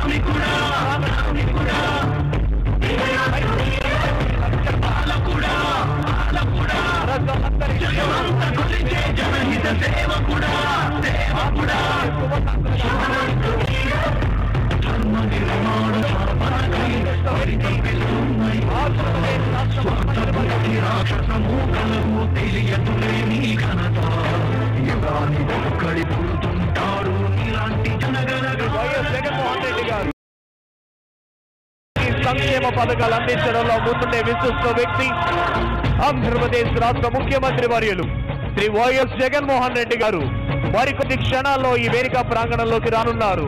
YS Jaganmohan Reddy గారు ఈ సంక్షేమ పథకాలు అందించడంలో ముందుండే విశిష్ట వ్యక్తి ఆంధ్రప్రదేశ్ రాష్ట్ర ముఖ్యమంత్రి వర్యులు శ్రీ వైఎస్ జగన్మోహన్ రెడ్డి గారు మరికొద్ది క్షణాల్లో ఈ వేదిక ప్రాంగణంలోకి రానున్నారు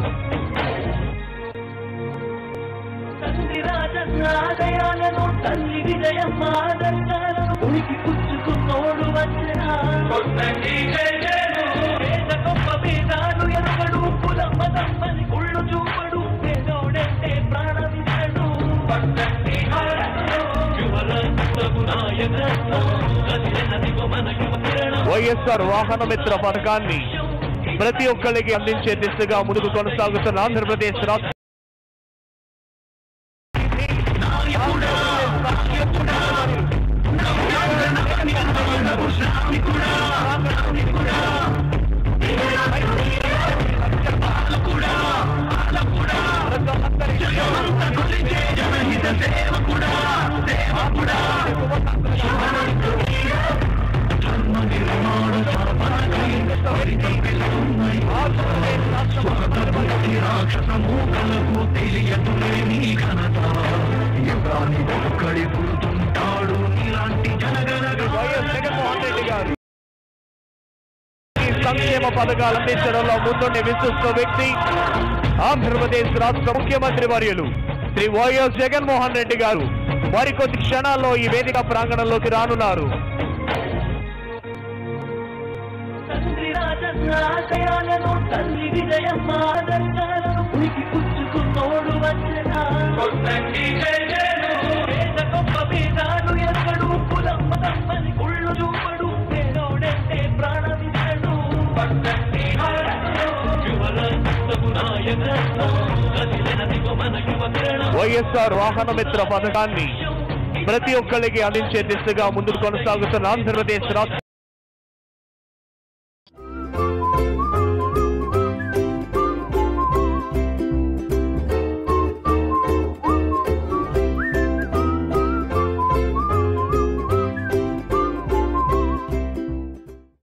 తండ్రి రాజన్న ఆదయాలను తల్లి విజయమ్మ ఆదర్శాలను ఉనికి పుచ్చుకున్నోడు వచ్చిన పేద గొప్ప భేదాలు ఎరగడు కులమ్మ తమ్మని కుళ్ళు చూపడు పేదోడంటే ప్రాణమిస్తాడు వైఎస్ఆర్ వాహన మిత్ర పథకాన్ని ప్రతి ఒక్కరికి అందించే దిశగా ముందుకు కొనసాగుతున్న ఆంధ్రప్రదేశ్ రాష్ట్ర వైఎస్ జగన్మోహన్ రెడ్డి గారు ఈ సంక్షేమ పథకాలు అందించడంలో ముందుండే విశిష్ట వ్యక్తి ఆంధ్రప్రదేశ్ రాష్ట్ర ముఖ్యమంత్రి వర్యులు శ్రీ వైఎస్ జగన్మోహన్ రెడ్డి గారు మరికొద్ది క్షణాల్లో ఈ వేదిక ప్రాంగణంలోకి రానున్నారు తండ్రి రాజన్న ఆశయాలను తల్లి విజయమ్మ ఆదర్శాలను ఉనికి పుచ్చుకున్నోడు వచ్చిన పేద గొప్ప భేదాలు ఎరగడు కులమ్మ తమ్మని కుళ్ళు చూపడు పేదోడంటే ప్రాణమిస్తాడు వైఎస్ఆర్ వాహన మిత్ర పథకాన్ని ప్రతి ఒక్కరికి అందించే దిశగా ముందుకు కొనసాగుతున్న ఆంధ్రప్రదేశ్ రాష్ట్ర